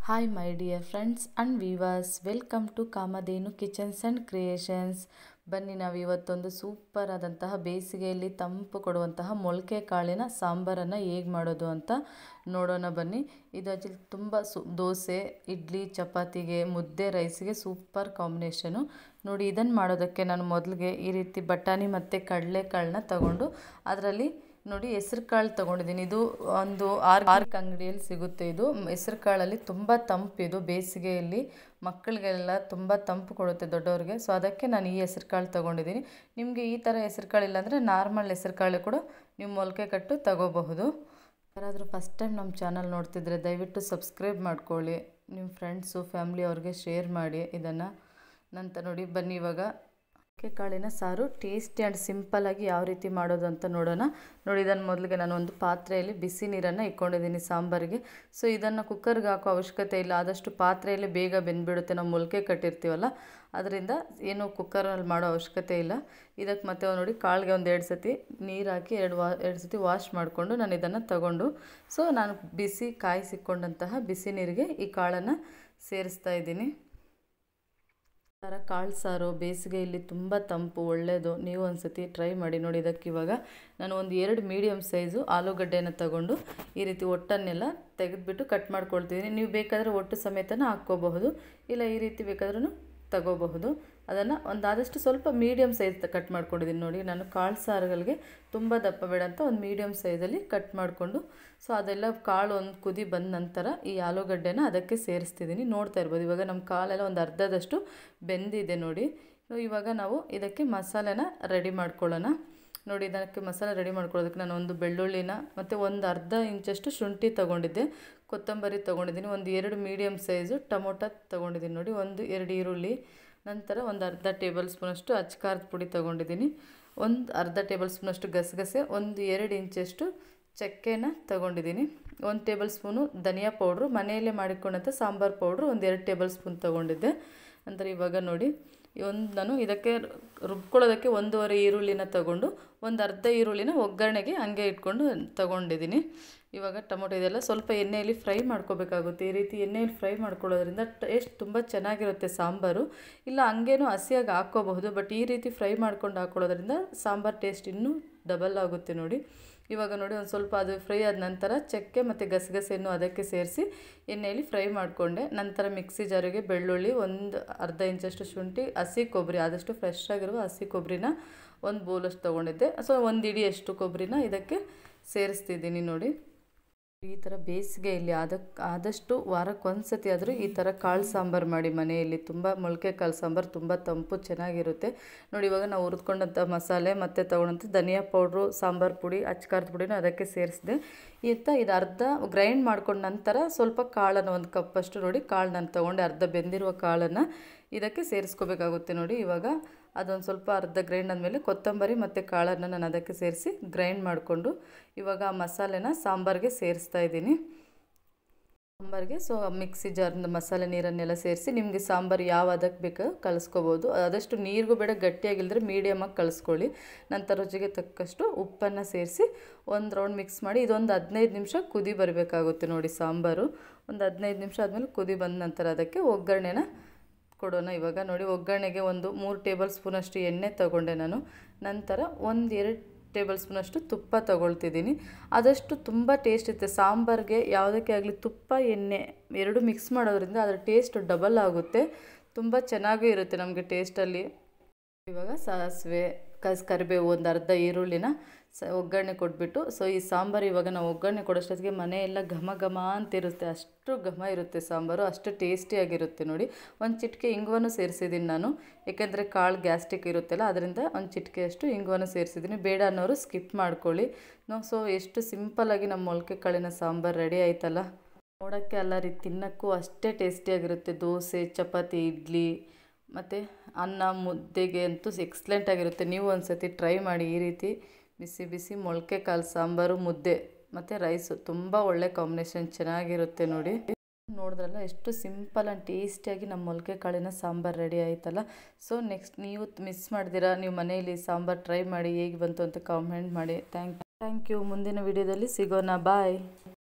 hi my dear friends and viewers welcome to Kamadhenu kitchens and creations ಬನ್ನಿ ನಾವು ಇವತ್ತೊಂದು super ಆದಂತಹ ಬೇಸಿಗೆಯಲ್ಲಿ ತಂಪು ಕೊಡುವಂತಹ ಮೊಳಕೆ ಕಾಳಿನ ಸಾಂಬಾರನ್ನು ಹೇಗೆ ಮಾಡೋದು ಅಂತ ನೋಡೋಣ ಬನ್ನಿ ಇದು ಆ್ಯಕ್ಚುಲಿ ತುಂಬ ಸು ದೋಸೆ ಇಡ್ಲಿ ಚಪಾತಿಗೆ ಮುದ್ದೆ ರೈಸ್ಗೆ ಸೂಪರ್ ಕಾಂಬಿನೇಷನು ನೋಡಿ ಇದನ್ನು ಮಾಡೋದಕ್ಕೆ ನಾನು ಮೊದಲಿಗೆ ಈ ರೀತಿ ಬಟಾಣಿ ಮತ್ತು ಕಡಲೆಕಾಳನ್ನ ತಗೊಂಡು ಅದರಲ್ಲಿ ನೋಡಿ ಹೆಸ್ರು ಕಾಳು ತೊಗೊಂಡಿದ್ದೀನಿ ಇದು ಒಂದು ಆರ್ ಆರ್ಕ್ ಅಂಗಡಿಯಲ್ಲಿ ಸಿಗುತ್ತೆ ಇದು ಹೆಸ್ರು ಕಾಳಲ್ಲಿ ತುಂಬ ತಂಪು ಇದು ಬೇಸಿಗೆಯಲ್ಲಿ ಮಕ್ಕಳಿಗೆಲ್ಲ ತುಂಬ ತಂಪು ಕೊಡುತ್ತೆ ದೊಡ್ಡವ್ರಿಗೆ ಸೊ ಅದಕ್ಕೆ ನಾನು ಈ ಹೆಸ್ರು ಕಾಳು ತೊಗೊಂಡಿದ್ದೀನಿ ನಿಮಗೆ ಈ ಥರ ಹೆಸ್ರು ಕಾಳು ಇಲ್ಲಾಂದರೆ ನಾರ್ಮಲ್ ಹೆಸ್ರು ಕಾಳು ಕೂಡ ನೀವು ಮೊಳಕೆ ಕಟ್ಟು ತಗೋಬಹುದು ಯಾರಾದರೂ ಫಸ್ಟ್ ಟೈಮ್ ನಮ್ಮ ಚಾನಲ್ ನೋಡ್ತಿದ್ರೆ ದಯವಿಟ್ಟು ಸಬ್ಸ್ಕ್ರೈಬ್ ಮಾಡ್ಕೊಳ್ಳಿ ನಿಮ್ಮ ಫ್ರೆಂಡ್ಸು ಫ್ಯಾಮ್ಲಿ ಅವ್ರಿಗೆ ಶೇರ್ ಮಾಡಿ ಇದನ್ನು ನಂತರ ನೋಡಿ ಬನ್ನಿ ಇವಾಗ ಮೊಳಕೆ ಕಾಳಿನ ಸಾರು ಟೇಸ್ಟಿ ಆ್ಯಂಡ್ ಸಿಂಪಲ್ಲಾಗಿ ಯಾವ ರೀತಿ ಮಾಡೋದು ಅಂತ ನೋಡೋಣ ನೋಡಿ ಇದನ್ನು ಮೊದಲಿಗೆ ನಾನು ಒಂದು ಪಾತ್ರೆಯಲ್ಲಿ ಬಿಸಿ ನೀರನ್ನು ಇಟ್ಕೊಂಡಿದ್ದೀನಿ ಸಾಂಬಾರಿಗೆ ಸೊ ಇದನ್ನು ಕುಕ್ಕರ್ಗೆ ಹಾಕೋ ಅವಶ್ಯಕತೆ ಇಲ್ಲ ಆದಷ್ಟು ಪಾತ್ರೆಯಲ್ಲಿ ಬೇಗ ಬೆಂದ್ಬಿಡುತ್ತೆ ನಾವು ಮೊಳಕೆ ಕಟ್ಟಿರ್ತೀವಲ್ಲ ಅದರಿಂದ ಏನು ಕುಕ್ಕರಲ್ಲಿ ಮಾಡೋ ಅವಶ್ಯಕತೆ ಇಲ್ಲ ಇದಕ್ಕೆ ಮತ್ತೆ ನೋಡಿ ಕಾಳಿಗೆ ಒಂದು ಎರಡು ಸತಿ ನೀರು ಹಾಕಿ ಎರಡು ವಾ ಎರಡು ಸತಿ ವಾಶ್ ಮಾಡಿಕೊಂಡು ನಾನು ಇದನ್ನು ತಗೊಂಡು ಸೊ ನಾನು ಬಿಸಿ ಕಾಯಿಸಿಕೊಂಡಂತಹ ಬಿಸಿ ನೀರಿಗೆ ಈ ಕಾಳನ್ನು ಸೇರಿಸ್ತಾ ಇದ್ದೀನಿ ಥರ ಕಾಳು ಸಾರು ಬೇಸಿಗೆಯಲ್ಲಿ ತುಂಬ ತಂಪು ಒಳ್ಳೆಯದು ನೀವು ಒಂದು ಸತಿ ಟ್ರೈ ಮಾಡಿ ನೋಡಿ ಇದಕ್ಕೆ ಇವಾಗ ನಾನು ಒಂದು ಎರಡು ಮೀಡಿಯಮ್ ಸೈಜು ಆಲೂಗಡ್ಡೆಯನ್ನು ತಗೊಂಡು ಈ ರೀತಿ ಒಟ್ಟನ್ನೆಲ್ಲ ತೆಗೆದುಬಿಟ್ಟು ಕಟ್ ಮಾಡ್ಕೊಳ್ತಿದ್ದೀನಿ ನೀವು ಬೇಕಾದರೆ ಒಟ್ಟು ಸಮೇತನ ಹಾಕ್ಕೋಬಹುದು ಇಲ್ಲ ಈ ರೀತಿ ಬೇಕಾದ್ರೂ ತಗೋಬಹುದು ಅದನ್ನು ಒಂದು ಆದಷ್ಟು ಸ್ವಲ್ಪ ಮೀಡಿಯಮ್ ಸೈಜ್ ಕಟ್ ಮಾಡ್ಕೊಂಡಿದ್ದೀನಿ ನೋಡಿ ನಾನು ಕಾಳು ಸಾರುಗಳಿಗೆ ತುಂಬ ದಪ್ಪ ಬೇಡ ಅಂತ ಒಂದು ಮೀಡಿಯಮ್ ಸೈಜಲ್ಲಿ ಕಟ್ ಮಾಡಿಕೊಂಡು ಸೊ ಅದೆಲ್ಲ ಕಾಳು ಒಂದು ಕುದಿ ಬಂದ ನಂತರ ಈ ಆಲೂಗಡ್ಡೆನ ಅದಕ್ಕೆ ಸೇರಿಸ್ತಿದ್ದೀನಿ ನೋಡ್ತಾ ಇರ್ಬೋದು ಇವಾಗ ನಮ್ಮ ಕಾಲೆಲ್ಲ ಒಂದು ಅರ್ಧದಷ್ಟು ಬೆಂದಿದೆ ನೋಡಿ ಇವಾಗ ನಾವು ಇದಕ್ಕೆ ಮಸಾಲೆನ ರೆಡಿ ಮಾಡ್ಕೊಳ್ಳೋಣ ನೋಡಿ ಇದಕ್ಕೆ ಮಸಾಲೆ ರೆಡಿ ಮಾಡ್ಕೊಳ್ಳೋದಕ್ಕೆ ನಾನು ಒಂದು ಬೆಳ್ಳುಳ್ಳಿನ ಮತ್ತು ಒಂದು ಅರ್ಧ ಇಂಚಷ್ಟು ಶುಂಠಿ ತೊಗೊಂಡಿದ್ದೆ ಕೊತ್ತಂಬರಿ ತೊಗೊಂಡಿದ್ದೀನಿ ಒಂದು ಎರಡು ಮೀಡಿಯಮ್ ಸೈಜು ಟೊಮೊಟೊ ತೊಗೊಂಡಿದ್ದೀನಿ ನೋಡಿ ಒಂದು ಎರಡು ಈರುಳ್ಳಿ ನಂತರ ಒಂದು ಅರ್ಧ ಟೇಬಲ್ ಸ್ಪೂನಷ್ಟು ಅಚ್ಕಾರದ ಪುಡಿ ತೊಗೊಂಡಿದ್ದೀನಿ ಒಂದು ಅರ್ಧ ಟೇಬಲ್ ಸ್ಪೂನಷ್ಟು ಗಸಗಸೆ ಒಂದು ಎರಡು ಇಂಚಷ್ಟು ಚಕ್ಕೆನ ತೊಗೊಂಡಿದ್ದೀನಿ ಒಂದು ಟೇಬಲ್ ಸ್ಪೂನು ಧನಿಯಾ ಪೌಡ್ರು ಮನೆಯಲ್ಲೇ ಮಾಡಿಕೊಂಡಂಥ ಸಾಂಬಾರು ಪೌಡ್ರು ಒಂದು ಎರಡು ಟೇಬಲ್ ಸ್ಪೂನ್ ತೊಗೊಂಡಿದ್ದೆ ನಂತರ ಇವಾಗ ನೋಡಿ ಒಂದು ನಾನು ಇದಕ್ಕೆ ರುಬ್ಕೊಳ್ಳೋದಕ್ಕೆ ಒಂದೂವರೆ ಈರುಳ್ಳಿನ ತಗೊಂಡು ಒಂದು ಅರ್ಧ ಈರುಳ್ಳಿನ ಒಗ್ಗರಣೆಗೆ ಹಂಗೆ ಇಟ್ಕೊಂಡು ತಗೊಂಡಿದ್ದೀನಿ ಇವಾಗ ಟೊಮೊಟೊ ಇದೆಲ್ಲ ಸ್ವಲ್ಪ ಎಣ್ಣೆಯಲ್ಲಿ ಫ್ರೈ ಮಾಡ್ಕೋಬೇಕಾಗುತ್ತೆ ಈ ರೀತಿ ಎಣ್ಣೆಯಲ್ಲಿ ಫ್ರೈ ಮಾಡ್ಕೊಳ್ಳೋದ್ರಿಂದ ಟೇಸ್ಟ್ ತುಂಬ ಚೆನ್ನಾಗಿರುತ್ತೆ ಸಾಂಬಾರು ಇಲ್ಲ ಹಂಗೇನೂ ಹಸಿಯಾಗಿ ಹಾಕ್ಕೋಬಹುದು ಬಟ್ ಈ ರೀತಿ ಫ್ರೈ ಮಾಡ್ಕೊಂಡು ಹಾಕ್ಕೊಳ್ಳೋದ್ರಿಂದ ಸಾಂಬಾರು ಟೇಸ್ಟ್ ಇನ್ನೂ ಡಬಲ್ ಆಗುತ್ತೆ ನೋಡಿ ಇವಾಗ ನೋಡಿ ಒಂದು ಸ್ವಲ್ಪ ಅದು ಫ್ರೈ ಆದ ನಂತರ ಚಕ್ಕೆ ಮತ್ತು ಗಸಗಸೆಯನ್ನು ಅದಕ್ಕೆ ಸೇರಿಸಿ ಎಣ್ಣೆಯಲ್ಲಿ ಫ್ರೈ ಮಾಡಿಕೊಂಡೆ ನಂತರ ಮಿಕ್ಸಿ ಜಾರಿಗೆ ಬೆಳ್ಳುಳ್ಳಿ ಒಂದು ಅರ್ಧ ಇಂಚಷ್ಟು ಶುಂಠಿ ಹಸಿ ಕೊಬ್ಬರಿ ಆದಷ್ಟು ಫ್ರೆಶ್ ಆಗಿರುವ ಹಸಿ ಕೊಬ್ಬರಿನ ಒಂದು ಬೌಲಷ್ಟು ತೊಗೊಂಡಿದ್ದೆ ಸೊ ಒಂದು ಇಡಿಯಷ್ಟು ಕೊಬ್ಬರಿನ ಇದಕ್ಕೆ ಸೇರಿಸ್ತಿದ್ದೀನಿ ನೋಡಿ ಈ ಥರ ಬೇಸಿಗೆಯಲ್ಲಿ ಅದಕ್ಕೆ ಆದಷ್ಟು ವಾರಕ್ಕೆ ಒಂದು ಸತಿ ಆದರೂ ಈ ಥರ ಕಾಳು ಸಾಂಬಾರು ಮಾಡಿ ಮನೆಯಲ್ಲಿ ತುಂಬ ಮೊಳಕೆ ಕಾಳು ಸಾಂಬಾರು ತುಂಬ ತಂಪು ಚೆನ್ನಾಗಿರುತ್ತೆ ನೋಡಿ ಇವಾಗ ನಾವು ಹುರಿದ್ಕೊಂಡಂಥ ಮಸಾಲೆ ಮತ್ತು ತೊಗೊಂಡಂಥ ಧನಿಯಾ ಪೌಡ್ರು ಸಾಂಬಾರು ಪುಡಿ ಅಚ್ಕಾರದ ಪುಡಿನ ಅದಕ್ಕೆ ಸೇರಿಸಿದೆ ಇತ್ತ ಇದು ಅರ್ಧ ಗ್ರೈಂಡ್ ಮಾಡ್ಕೊಂಡ ನಂತರ ಸ್ವಲ್ಪ ಕಾಳನ್ನು ಒಂದು ಕಪ್ಪಷ್ಟು ನೋಡಿ ಕಾಳು ನಾನು ತೊಗೊಂಡೆ ಅರ್ಧ ಬೆಂದಿರುವ ಕಾಳನ್ನು ಇದಕ್ಕೆ ಸೇರಿಸ್ಕೋಬೇಕಾಗುತ್ತೆ ನೋಡಿ ಇವಾಗ ಅದೊಂದು ಸ್ವಲ್ಪ ಅರ್ಧ ಗ್ರೈಂಡ್ ಆದಮೇಲೆ ಕೊತ್ತಂಬರಿ ಮತ್ತು ಕಾಳನ್ನು ನಾನು ಅದಕ್ಕೆ ಸೇರಿಸಿ ಗ್ರೈಂಡ್ ಮಾಡಿಕೊಂಡು ಇವಾಗ ಆ ಮಸಾಲೆನ ಸಾಂಬಾರಿಗೆ ಸೇರಿಸ್ತಾ ಇದ್ದೀನಿ ಸಾಂಬಾರಿಗೆ ಸೊ ಮಿಕ್ಸಿ ಜಾರ್ನ ಮಸಾಲೆ ನೀರನ್ನೆಲ್ಲ ಸೇರಿಸಿ ನಿಮಗೆ ಸಾಂಬಾರು ಯಾವ ಅದಕ್ಕೆ ಬೇಕೋ ಕಲಿಸ್ಕೋಬೋದು ಆದಷ್ಟು ನೀರಿಗೂ ಬೇಡ ಗಟ್ಟಿಯಾಗಿಲ್ಲದ್ರೆ ಮೀಡಿಯಮಾಗಿ ಕಲಿಸ್ಕೊಳ್ಳಿ ನಂತರ ರುಚಿಗೆ ತಕ್ಕಷ್ಟು ಉಪ್ಪನ್ನು ಸೇರಿಸಿ ಒಂದು ರೌಂಡ್ ಮಿಕ್ಸ್ ಮಾಡಿ ಇದೊಂದು ಹದಿನೈದು ನಿಮಿಷ ಕುದಿ ಬರಬೇಕಾಗುತ್ತೆ ನೋಡಿ ಸಾಂಬಾರು ಒಂದು ಹದಿನೈದು ನಿಮಿಷ ಆದಮೇಲೆ ಕುದಿ ಬಂದ ನಂತರ ಅದಕ್ಕೆ ಒಗ್ಗರಣೆನ ಕೊಡೋಣ ಇವಾಗ ನೋಡಿ ಒಗ್ಗರಣೆಗೆ ಒಂದು ಮೂರು ಟೇಬಲ್ ಸ್ಪೂನಷ್ಟು ಎಣ್ಣೆ ತೊಗೊಂಡೆ ನಾನು ನಂತರ ಒಂದು ಎರಡು ಟೇಬಲ್ ಸ್ಪೂನಷ್ಟು ತುಪ್ಪ ತೊಗೊಳ್ತಿದ್ದೀನಿ ಆದಷ್ಟು ತುಂಬ ಟೇಸ್ಟ್ ಇರುತ್ತೆ ಸಾಂಬಾರಿಗೆ ಯಾವುದಕ್ಕೆ ಆಗಲಿ ತುಪ್ಪ ಎಣ್ಣೆ ಎರಡು ಮಿಕ್ಸ್ ಮಾಡೋದ್ರಿಂದ ಅದರ ಟೇಸ್ಟ್ ಡಬಲ್ ಆಗುತ್ತೆ ತುಂಬ ಚೆನ್ನಾಗೂ ಇರುತ್ತೆ ನಮಗೆ ಟೇಸ್ಟಲ್ಲಿ ಇವಾಗ ಸಾಸಿವೆ ಕಸ್ ಕರಿಬೇವು ಒಂದು ಅರ್ಧ ಈರುಳ್ಳಿನ ಸ ಒಗ್ಗರಣೆ ಕೊಟ್ಬಿಟ್ಟು ಸೊ ಈ ಸಾಂಬಾರು ಇವಾಗ ನಾವು ಒಗ್ಗರಣೆ ಕೊಡೋಷ್ಟೊತ್ತಿಗೆ ಮನೆಯೆಲ್ಲ ಘಮ ಘಮ ಅಂತಿರುತ್ತೆ ಅಷ್ಟು ಘಮ ಇರುತ್ತೆ ಸಾಂಬಾರು ಅಷ್ಟು ಟೇಸ್ಟಿಯಾಗಿರುತ್ತೆ ನೋಡಿ ಒಂದು ಚಿಟಿಕೆ ಇಂಗುವನ್ನು ಸೇರಿಸಿದ್ದೀನಿ ನಾನು ಏಕೆಂದರೆ ಕಾಳು ಗ್ಯಾಸ್ಟಿಕ್ ಇರುತ್ತಲ್ಲ ಅದರಿಂದ ಒಂದು ಚಿಟಿಕೆಯಷ್ಟು ಇಂಗುವನ್ನು ಸೇರಿಸಿದ್ದೀನಿ ಬೇಡ ಅನ್ನೋರು ಸ್ಕಿಪ್ ಮಾಡ್ಕೊಳ್ಳಿ ನೋ ಸೊ ಎಷ್ಟು ಸಿಂಪಲ್ಲಾಗಿ ನಮ್ಮ ಮೊಳಕೆ ಕಾಳಿನ ಸಾಂಬಾರು ರೆಡಿ ಆಯ್ತಲ್ಲ ನೋಡೋಕ್ಕೆ ಅಲ್ಲ ರೀ ತಿನ್ನೋಕ್ಕೂ ಅಷ್ಟೇ ಟೇಸ್ಟಿಯಾಗಿರುತ್ತೆ ದೋಸೆ ಚಪಾತಿ ಇಡ್ಲಿ ಮತ್ತು ಅನ್ನ ಮುದ್ದೆಗೆ ಅಂತೂ ಎಕ್ಸ್ಲೆಂಟಾಗಿರುತ್ತೆ ನೀವು ಒಂದು ಸತಿ ಟ್ರೈ ಮಾಡಿ ಈ ರೀತಿ ಬಿಸಿ ಬಿಸಿ ಮೊಳಕೆ ಕಾಳು ಸಾಂಬಾರು ಮುದ್ದೆ ಮತ್ತು ರೈಸು ತುಂಬ ಒಳ್ಳೆ ಕಾಂಬಿನೇಷನ್ ಚೆನ್ನಾಗಿರುತ್ತೆ ನೋಡಿ ನೋಡಿದ್ರಲ್ಲ ಎಷ್ಟು ಸಿಂಪಲ್ ಆ್ಯಂಡ್ ಟೇಸ್ಟಿಯಾಗಿ ನಮ್ಮ ಮೊಳಕೆ ಕಾಳಿನ ಸಾಂಬಾರು ರೆಡಿ ಆಯ್ತಲ್ಲ ಸೊ ನೆಕ್ಸ್ಟ್ ನೀವು ಮಿಸ್ ಮಾಡ್ದಿರಾ ನೀವು ಮನೆಯಲ್ಲಿ ಸಾಂಬಾರು ಟ್ರೈ ಮಾಡಿ ಹೇಗೆ ಬಂತು ಅಂತ ಕಾಮೆಂಟ್ ಮಾಡಿ ಥ್ಯಾಂಕ್ ಥ್ಯಾಂಕ್ ಯು ಮುಂದಿನ ವಿಡಿಯೋದಲ್ಲಿ ಸಿಗೋಣ ಬಾಯ್